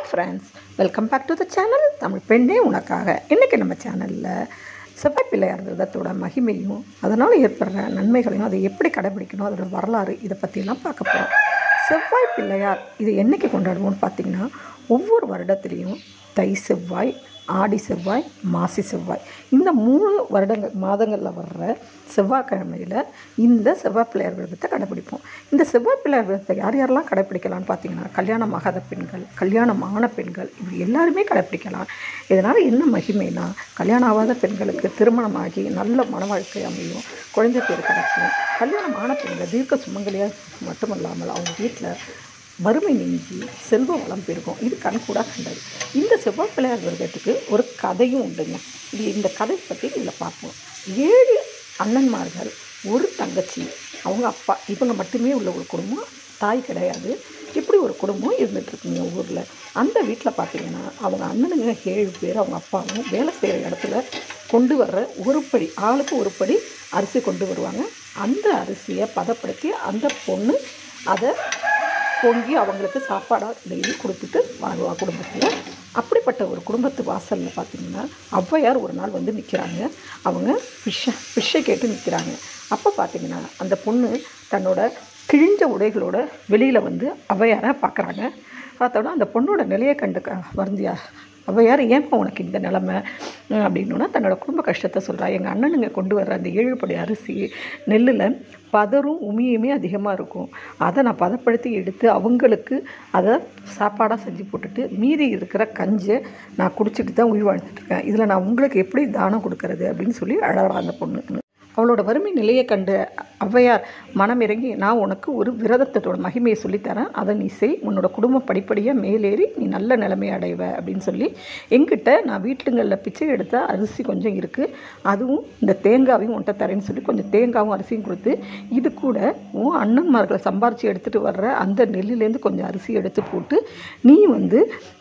friends welcome back to the channel Tamil Penne Unakkaga இன்றைக்கி நம்ம சேனலில் செவ்வாய் பிள்ளையார் விரதத்தோட மகிமையும் அதனால் ஏற்படுற நன்மைகளையும் அதை எப்படி கடைபிடிக்கணும் அதோட வரலாறு இதை பற்றிலாம் பார்க்க போகிறோம் செவ்வாய் பிள்ளையார் இது என்றைக்கு கொண்டாடுவோம்னு பார்த்தீங்கன்னா ஒவ்வொரு வருடத்துலேயும் தை செவ்வாய் ஆடி செவ்வாய் மாசி செவ்வாய் இந்த மூணு வருடங்கள் மாதங்களில் வர்ற செவ்வாய்க்கிழமையில் இந்த செவ்வாய் பிள்ளையார் விரதத்தை கடைப்பிடிப்போம் இந்த செவ்வாய் பிள்ளையார் விரதத்தை யார் யாரெல்லாம் கடைப்பிடிக்கலாம்னு பார்த்தீங்கன்னா கல்யாணம் ஆகாத பெண்கள் கல்யாணமான பெண்கள் இப்படி எல்லாருமே கடைப்பிடிக்கலாம் இதனால் என்ன மகிமைனா கல்யாணம் ஆகாத பெண்களுக்கு திருமணமாகி நல்ல மன வாழ்க்கை அமையும் குழந்தை பேர் கிடைக்கும் கல்யாணமான பெண்கள் தீர்க்க சுமங்கலியாக மட்டுமல்லாமல் அவங்க வீட்டில் வறுமை நீங்கி செல்வ வளம் பெருகும் இது கண்கூடா கண்டது இந்த செவ்வாய் பிள்ளையார் விரதத்துக்கு ஒரு கதையும் உண்டுங்க இது இந்த கதை பற்றி இதில் பார்ப்போம் ஏழு அண்ணன்மார்கள் ஒரு தங்கச்சி அவங்க அப்பா இவங்க மட்டுமே உள்ள ஒரு குடும்பம் தாய் கிடையாது இப்படி ஒரு குடும்பம் இருந்துகிட்ருக்குங்க ஊரில் அந்த வீட்டில் பார்த்தீங்கன்னா அவங்க அண்ணனுங்க ஏழு பேர் அவங்க அப்பாவும் வேலை செய்கிற இடத்துல கொண்டு வர்ற ஒரு படி ஆளுக்கு ஒரு படி அரிசி கொண்டு வருவாங்க அந்த அரிசியை பதப்படுத்தி அந்த பொண்ணு அதை பொங்கி அவங்களுக்கு சாப்பாடாக டெய்லி கொடுத்துட்டு வாழ்வா குடும்பத்தில் அப்படிப்பட்ட ஒரு குடும்பத்து வாசலில் பார்த்திங்கன்னா ஔவையார் ஒரு நாள் வந்து நிற்கிறாங்க அவங்க பிஷை பிஷை கேட்டு நிற்கிறாங்க அப்போ பார்த்திங்கன்னா அந்த பொண்ணு தன்னோட கிழிஞ்ச உடைகளோட வெளியில் வந்து ஔவையாரை பார்க்குறாங்க பார்த்தோன்னா அந்த பொண்ணோட நிலையை கண்டு க வருந்தியா ஔவையார் ஏன்ப்பா உனக்கு இந்த நிலமை அப்படின்னா தன்னோட குடும்ப கஷ்டத்தை சொல்கிறா எங்கள் அண்ணனுங்க கொண்டு வர்ற அந்த ஏழுபடி அரிசி நெல்லில் பதரும் உமியுமே அதிகமாக இருக்கும் அதை நான் பதப்படுத்தி எடுத்து அவங்களுக்கு அதை சாப்பாடாக செஞ்சு போட்டுட்டு மீதி இருக்கிற கஞ்சை நான் குடிச்சிட்டு தான் உயிர் வாழ்ந்துட்டுருக்கேன் இதில் நான் உங்களுக்கு எப்படி தானம் கொடுக்கறது அப்படின்னு சொல்லி அழறா அந்த பொண்ணு அவளோட வறுமை நிலையை கண்டு ஔவையார் மனம் இறங்கி நான் உனக்கு ஒரு விரதத்தோட மகிமையை சொல்லித்தரேன் அதை நீ செய் உன்னோட குடும்பம் படிப்படியாக மேலேறி நீ நல்ல நிலைமை அடைவ அப்படின்னு சொல்லி எங்கிட்ட நான் வீட்டுங்களில் பிச்சை எடுத்த அரிசி கொஞ்சம் இருக்குது அதுவும் இந்த தேங்காவையும் உன்ட்ட தரேன்னு சொல்லி கொஞ்சம் தேங்காவும் அரிசியும் கொடுத்து இது கூட உன் அண்ணன்மார்களை சம்பாரித்து எடுத்துகிட்டு வர்ற அந்த நெல்லுலேருந்து கொஞ்சம் அரிசி எடுத்து போட்டு நீ வந்து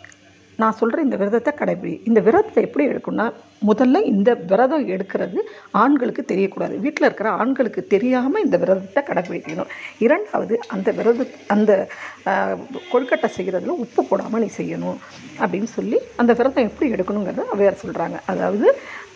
நான் சொல்கிற இந்த விரதத்தை கடைபிடி இந்த விரதத்தை எப்படி எடுக்கணும்னா முதல்ல இந்த விரதம் எடுக்கிறது ஆண்களுக்கு தெரியக்கூடாது வீட்டில் இருக்கிற ஆண்களுக்கு தெரியாமல் இந்த விரதத்தை கடைபிடிக்கணும் இரண்டாவது அந்த விரத அந்த கொழுக்கட்டை செய்கிறதுல உப்பு போடாமல் நீ செய்யணும் அப்படின்னு சொல்லி அந்த விரதம் எப்படி எடுக்கணுங்கிறத அவையார் சொல்கிறாங்க அதாவது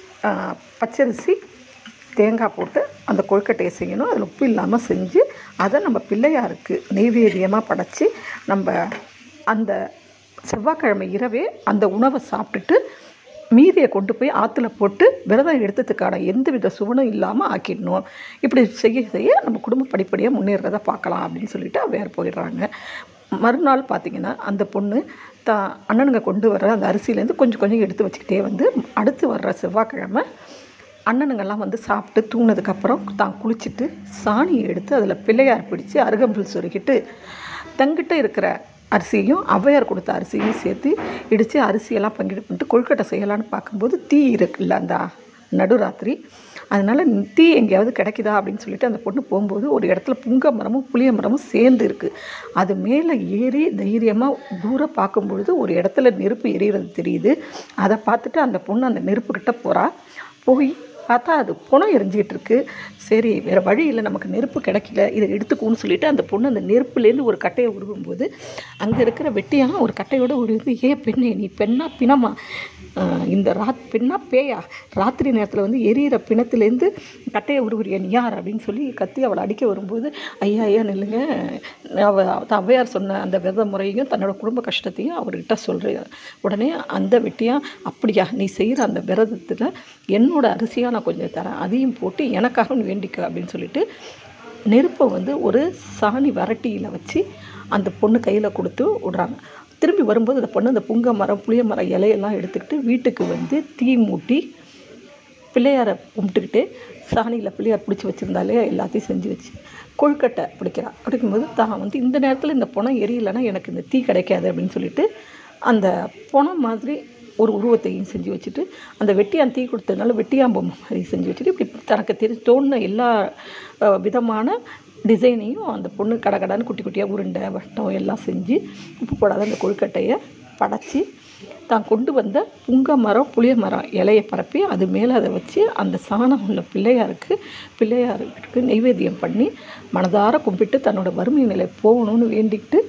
பச்சரிசி தேங்காய் போட்டு அந்த கொழுக்கட்டையை செய்யணும் அதில் உப்பு இல்லாமல் செஞ்சு அதை நம்ம பிள்ளையாருக்கு நெய்வேத்தியமாக படைச்சி நம்ம அந்த செவ்வாய்க்கிழமை இரவே அந்த உணவை சாப்பிட்டுட்டு மீதியை கொண்டு போய் ஆற்றுல போட்டு விரதம் எடுத்ததுக்கான எந்த வித சுவனும் இல்லாமல் ஆக்கிடணும் இப்படி செய்ய செய்ய நம்ம குடும்ப படிப்படியாக முன்னேறதை பார்க்கலாம் அப்படின்னு சொல்லிட்டு வேறு போயிடுறாங்க மறுநாள் பார்த்திங்கன்னா அந்த பொண்ணு தா அண்ணனுங்க கொண்டு வர்ற அந்த அரிசியிலேருந்து கொஞ்சம் கொஞ்சம் எடுத்து வச்சுக்கிட்டே வந்து அடுத்து வர்ற செவ்வாய்க்கிழமை அண்ணனுங்கெல்லாம் வந்து சாப்பிட்டு தூங்கினதுக்கப்புறம் தான் குளிச்சுட்டு சாணியை எடுத்து அதில் பிள்ளையார் பிடிச்சி அருகம்புல் சொருகிட்டு தங்கிட்ட இருக்கிற அரிசியையும் ஔவையார் கொடுத்த அரிசியையும் சேர்த்து இடித்து அரிசியெல்லாம் பங்கிட்டு பண்ணிட்டு கொழுக்கட்டை செய்யலான்னு பார்க்கும்போது தீ இருக்குல்ல அந்த நடுராத்திரி அதனால் தீ எங்கேயாவது கிடைக்குதா அப்படின்னு சொல்லிட்டு அந்த பொண்ணு போகும்போது ஒரு இடத்துல புங்க மரமும் புளிய மரமும் சேர்ந்து இருக்குது அது மேலே ஏறி தைரியமாக தூரம் பார்க்கும்பொழுது ஒரு இடத்துல நெருப்பு எரியிறது தெரியுது அதை பார்த்துட்டு அந்த பொண்ணு அந்த நெருப்புக்கிட்ட போகிறா போய் பார்த்தா அது புணம் எரிஞ்சிக்கிட்டு இருக்கு சரி வேறு வழி இல்லை நமக்கு நெருப்பு கிடைக்கல இதை எடுத்துக்கும்னு சொல்லிட்டு அந்த பொண்ணு அந்த நெருப்புலேருந்து ஒரு கட்டையை உருவும்போது அங்கே இருக்கிற வெட்டியான ஒரு கட்டையோட உருவி ஏ பெண்ணே நீ பெண்ணா பிணமா இந்த ராத் பெண்ணா பேயா ராத்திரி நேரத்தில் வந்து எரியிற பிணத்துலேருந்து கட்டையை உருவுறிய நீ யார் அப்படின்னு சொல்லி கத்தி அவளை அடிக்க வரும்போது ஐயா ஐயா நில்லுங்க அவ ஔவையார் சொன்ன அந்த விரத முறையும் தன்னோட குடும்ப கஷ்டத்தையும் அவர்கிட்ட சொல்கிற உடனே அந்த வெட்டியா அப்படியா நீ செய்கிற அந்த விரதத்தில் என்னோட அரிசியாக நான் கொஞ்சம் தரேன் அதையும் போட்டு எனக்காக நீ வேண்டிக்க அப்படின்னு சொல்லிட்டு நெருப்பை வந்து ஒரு சாணி வரட்டியில் வச்சு அந்த பொண்ணு கையில் கொடுத்து விட்றாங்க திரும்பி வரும்போது அந்த பொண்ணு அந்த புங்க மரம் புளிய மரம் இலையெல்லாம் எடுத்துக்கிட்டு வீட்டுக்கு வந்து தீ மூட்டி பிள்ளையாரை கும்பிட்டுக்கிட்டு சாணியில் பிள்ளையார் பிடிச்சி வச்சுருந்தாலே எல்லாத்தையும் செஞ்சு வச்சு கொழுக்கட்டை பிடிக்கிறா பிடிக்கும்போது தான் வந்து இந்த நேரத்தில் இந்த பணம் எரியலைன்னா எனக்கு இந்த தீ கிடைக்காது அப்படின்னு சொல்லிட்டு அந்த பணம் மாதிரி ஒரு உருவத்தையும் செஞ்சு வச்சுட்டு அந்த வெட்டியான் தீ கொடுத்ததுனால வெட்டியாம்பம் மாதிரி செஞ்சு வச்சுட்டு இப்படி தனக்கு தெரி தோணுன எல்லா விதமான டிசைனையும் அந்த பொண்ணு கடை கடான்னு குட்டி குட்டியாக உருண்டை வட்டம் எல்லாம் செஞ்சு உப்பு போடாத அந்த கொழுக்கட்டையை படைச்சி தான் கொண்டு வந்த புங்க மரம் புளிய மரம் இலையை பரப்பி அது மேலே அதை வச்சு அந்த சாணம் உள்ள பிள்ளையாருக்கு பிள்ளையாருக்கு நெய்வேத்தியம் பண்ணி மனதார கும்பிட்டு தன்னோட வறுமை நிலை போகணும்னு வேண்டிக்கிட்டு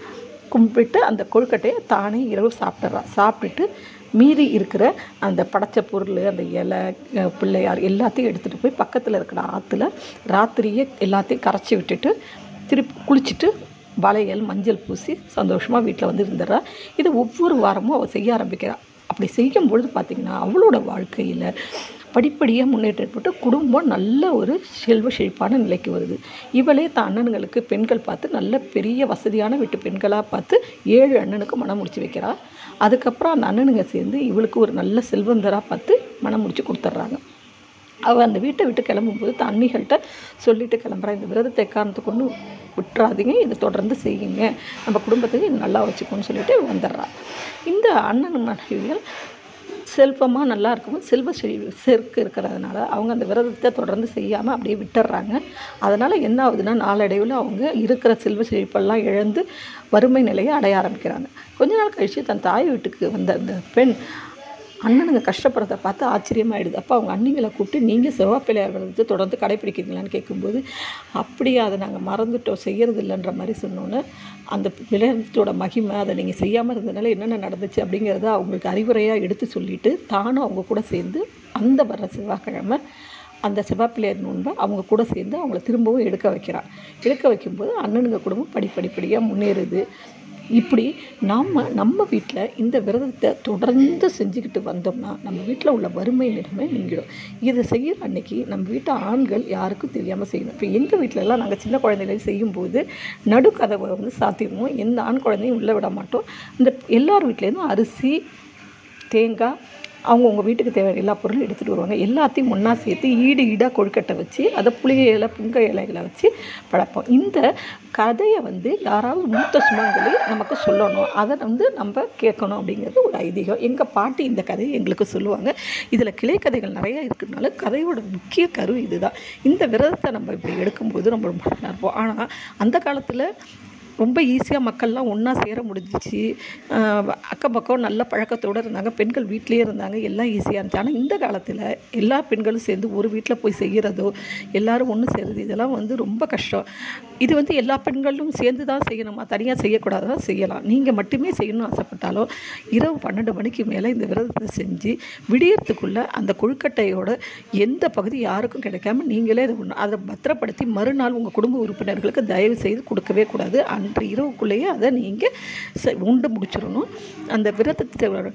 கும்பிட்டு அந்த கொழுக்கட்டையை தானே இரவு சாப்பிட்றா சாப்பிட்டுட்டு மீதி இருக்கிற அந்த படைச்ச பொருள் அந்த இலை அஹ் பிள்ளையார் எல்லாத்தையும் எடுத்துகிட்டு போய் பக்கத்தில் இருக்கிற ஆற்றுல ராத்திரியே எல்லாத்தையும் கரைச்சி விட்டுட்டு திருப்பி குளிச்சுட்டு வளையல் மஞ்சள் பூசி சந்தோஷமாக வீட்டில் வந்து இருந்துடுறா இது ஒவ்வொரு வாரமும் அவள் செய்ய ஆரம்பிக்கிறா அப்படி செய்யும் பொழுது பார்த்திங்கன்னா அவளோட வாழ்க்கையில் படிப்படியாக முன்னேற்றம் ஏற்பட்டு குடும்பம் நல்ல ஒரு செல்வ செழிப்பான நிலைக்கு வருது இவளே தான் அண்ணனுங்களுக்கு பெண்கள் பார்த்து நல்ல பெரிய வசதியான வீட்டு பெண்களாக பார்த்து ஏழு அண்ணனுக்கு மனம் முடிச்சு வைக்கிறா அதுக்கப்புறம் அந்த அண்ணனுங்க சேர்ந்து இவளுக்கு ஒரு நல்ல செல்வந்தராக பார்த்து மனம் முடிச்சு கொடுத்துட்றாங்க அவள் அந்த வீட்டை விட்டு கிளம்பும்போது தான் அண்ணிகள்கிட்ட சொல்லிட்டு கிளம்புறா இந்த விரதத்தை காரணத்தை கொண்டு விட்டுறாதீங்க இதை தொடர்ந்து செய்யுங்க நம்ம குடும்பத்துக்கு இது நல்லா வச்சுக்கோன்னு சொல்லிட்டு வந்துடுறா இந்த அண்ணன் மனைவிகள் செல்வமாக நல்லா இருக்கும் செல்வ செழி செருக்கு இருக்கிறதுனால அவங்க அந்த விரதத்தை தொடர்ந்து செய்யாமல் அப்படியே விட்டுடுறாங்க அதனால் என்ன ஆகுதுன்னா நாளடைவில் அவங்க இருக்கிற செல்வ செழிப்பெல்லாம் இழந்து வறுமை நிலையை அடைய ஆரம்பிக்கிறாங்க கொஞ்ச நாள் கழித்து தன் தாய் வீட்டுக்கு வந்த அந்த பெண் அண்ணனுங்க கஷ்டப்படுறத பார்த்து ஆச்சரியமாயிடுது அப்போ அவங்க அண்ணிங்களை கூப்பிட்டு நீங்கள் செவ்வாப்பிள்ளையார் விரதத்தை தொடர்ந்து கடைப்பிடிக்கிறீங்களான்னு கேட்கும்போது அப்படியே அதை நாங்கள் மறந்துட்டோம் செய்கிறது இல்லைன்ற மாதிரி சொன்னோன்னே அந்த விரதத்தோட மகிமை அதை நீங்கள் செய்யாமல் இருந்ததுனால என்னென்ன நடந்துச்சு அப்படிங்கிறத அவங்களுக்கு அறிவுரையாக எடுத்து சொல்லிவிட்டு தானும் அவங்க கூட சேர்ந்து அந்த வர செவ்வாய்க்கிழமை அந்த செவ்வாப்பிள்ளையார் நோன்பை அவங்க கூட சேர்ந்து அவங்கள திரும்பவும் எடுக்க வைக்கிறான் எடுக்க வைக்கும்போது அண்ணனுங்க குடும்பம் படிப்படிப்படியாக முன்னேறுது இப்படி நாம் நம்ம வீட்டில் இந்த விரதத்தை தொடர்ந்து செஞ்சுக்கிட்டு வந்தோம்னா நம்ம வீட்டில் உள்ள வறுமை நிலைமை நீங்கிடும் இதை செய்கிற அன்னைக்கு நம்ம வீட்டு ஆண்கள் யாருக்கும் தெரியாமல் செய்யணும் இப்போ எங்கள் வீட்டிலலாம் நாங்கள் சின்ன குழந்தைகளை செய்யும்போது நடுக்கதவை வந்து சாத்திடுவோம் எந்த ஆண் குழந்தையும் உள்ளே விட மாட்டோம் இந்த எல்லார் வீட்லேருந்தும் அரிசி தேங்காய் அவங்கவுங்க வீட்டுக்கு தேவையான எல்லா பொருளும் எடுத்துகிட்டு வருவாங்க எல்லாத்தையும் ஒன்றா சேர்த்து ஈடு ஈடாக கொழுக்கட்டை வச்சு அதை புளிய இலை புங்க இலைகளை வச்சு பழப்போம் இந்த கதையை வந்து யாராவது மூத்த சுமங்கலி நமக்கு சொல்லணும் அதை வந்து நம்ம கேட்கணும் அப்படிங்கிறது ஒரு ஐதீகம் எங்கள் பாட்டி இந்த கதையை எங்களுக்கு சொல்லுவாங்க இதில் கிளை கதைகள் நிறைய இருக்கிறதுனால கதையோட முக்கிய கரு இதுதான் இந்த விரதத்தை நம்ம இப்படி எடுக்கும்போது நம்ம ரொம்ப நல்லா இருப்போம் ஆனால் அந்த காலத்தில் ரொம்ப ஈஸியாக மக்கள்லாம் ஒன்றா சேர முடிஞ்சிச்சு ஆஹ் அக்கம் பக்கம் நல்ல பழக்கத்தோடு இருந்தாங்க பெண்கள் வீட்டிலேயே இருந்தாங்க எல்லாம் ஈஸியாக இருந்துச்சு ஆனால் இந்த காலத்தில் எல்லா பெண்களும் சேர்ந்து ஒரு வீட்டில் போய் செய்கிறதோ எல்லாரும் ஒன்று சேருது இதெல்லாம் வந்து ரொம்ப கஷ்டம் இது வந்து எல்லா பெண்களும் சேர்ந்து தான் செய்யணுமா தனியாக செய்யக்கூடாதா செய்யலாம் நீங்கள் மட்டுமே செய்யணும்னு ஆசைப்பட்டாலும் இரவு பன்னெண்டு மணிக்கு மேலே இந்த விரதத்தை செஞ்சு விடியறதுக்குள்ளே அந்த கொழுக்கட்டையோட எந்த பகுதி யாருக்கும் கிடைக்காம நீங்களே அதை ஒன்று அதை பத்திரப்படுத்தி மறுநாள் உங்கள் குடும்ப உறுப்பினர்களுக்கு தயவு செய்து கொடுக்கவே கூடாது அன்று இரவுக்குள்ளேயே அதை நீங்கள் செ- உண்டு முடிச்சிடணும் அந்த விரதத்தோட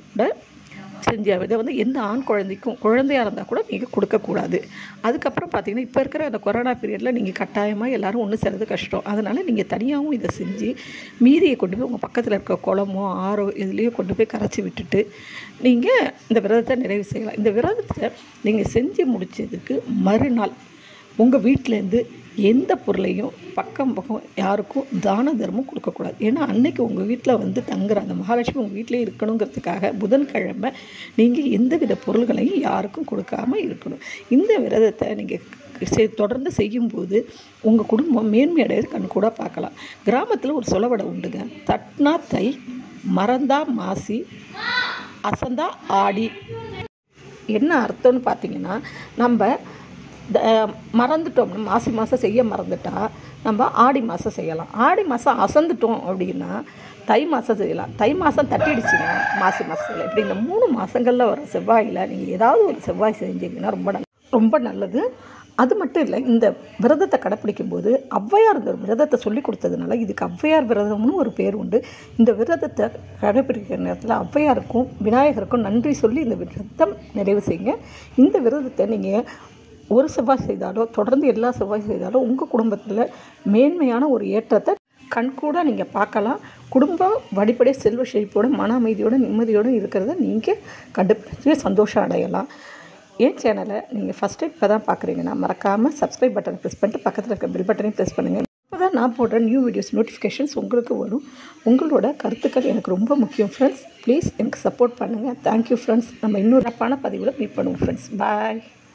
செஞ்ச இதை வந்து எந்த ஆண் குழந்தைக்கும் குழந்தையாக இருந்தால் கூட நீங்கள் கொடுக்கக்கூடாது அதுக்கப்புறம் பார்த்தீங்கன்னா இப்போ இருக்கிற அந்த கொரோனா பீரியடில் நீங்கள் கட்டாயமாக எல்லாரும் ஒன்று சேர்றது கஷ்டம் அதனால் நீங்கள் தனியாகவும் இதை செஞ்சு மீதியை கொண்டு போய் உங்கள் பக்கத்தில் இருக்க குளமோ ஆறோ இதுலேயோ கொண்டு போய் கரைச்சி விட்டுட்டு நீங்கள் இந்த விரதத்தை நிறைவு செய்யலாம் இந்த விரதத்தை நீங்கள் செஞ்சு முடிச்சதுக்கு மறுநாள் உங்கள் வீட்டிலேருந்து எந்த பொருளையும் பக்கம் பக்கம் யாருக்கும் தான தர்மம் கொடுக்கக்கூடாது ஏன்னா அன்னைக்கு உங்கள் வீட்டில் வந்து தங்குற அந்த மகாலட்சுமி உங்கள் வீட்டிலே இருக்கணுங்கிறதுக்காக புதன்கிழமை நீங்கள் எந்தவித பொருள்களையும் யாருக்கும் கொடுக்காம இருக்கணும் இந்த விரதத்தை நீங்கள் செ தொடர்ந்து செய்யும்போது உங்கள் குடும்பம் மேன்மை அடையிறது கண் கூட பார்க்கலாம் கிராமத்தில் ஒரு சொலவடை உண்டுங்க தட்னா தை மறந்தா மாசி அசந்தா ஆடி என்ன அர்த்தம்னு பார்த்தீங்கன்னா நம்ம த- மறந்துட்டோம் மாசி மாதம் செய்ய மறந்துட்டா நம்ம ஆடி மாதம் செய்யலாம் ஆடி மாதம் அசந்துட்டோம் அப்படின்னா தை மாதம் செய்யலாம் தை மாதம் தட்டிடுச்சுன்னா மாசி மாதம் செய்யலாம் இப்படி இந்த மூணு மாதங்களில் வர செவ்வாயில் நீங்கள் ஏதாவது ஒரு செவ்வாய் செஞ்சீங்கன்னா ரொம்ப நல்ல ரொம்ப நல்லது அது மட்டும் இல்லை இந்த விரதத்தை கடைப்பிடிக்கும் போது ஔவையார் இந்த விரதத்தை சொல்லி கொடுத்ததுனால இதுக்கு ஔவையார் விரதம்னு ஒரு பேர் உண்டு இந்த விரதத்தை கடைப்பிடிக்கிற நேரத்தில் ஔவையாருக்கும் விநாயகருக்கும் நன்றி சொல்லி இந்த விரதம் நிறைவு செய்யுங்க இந்த விரதத்தை நீங்கள் ஒரு செவ்வாய் செய்தாலோ தொடர்ந்து எல்லா செவ்வாய் செய்தாலோ உங்கள் குடும்பத்தில் மேன்மையான ஒரு ஏற்றத்தை கண்கூட நீங்கள் பார்க்கலாம் குடும்பம் வடிப்படைய செல்வ செழிப்போட மன அமைதியோட நிம்மதியோடு இருக்கிறத நீங்கள் கண்டுபிடிச்சி சந்தோஷம் அடையலாம் என் சேனலை நீங்கள் ஃபஸ்ட் டைம் இப்போ தான் பார்க்குறீங்கன்னா மறக்காமல் சப்ஸ்கிரைப் பட்டன் ப்ரெஸ் பண்ணிட்டு பக்கத்தில் இருக்க பெல் பட்டனையும் ப்ரெஸ் பண்ணுங்கள் அப்போ தான் நான் போடுற நியூ வீடியோஸ் நோட்டிஃபிகேஷன்ஸ் உங்களுக்கு வரும் உங்களோட கருத்துக்கள் எனக்கு ரொம்ப முக்கியம் ஃப்ரெண்ட்ஸ் ப்ளீஸ் எனக்கு சப்போர்ட் பண்ணுங்கள் தேங்க்யூ ஃப்ரெண்ட்ஸ் நம்ம இன்னொரு அப்பான பதிவில் மீட் பண்ணுவோம் ஃப்ரெண்ட்ஸ் பாய்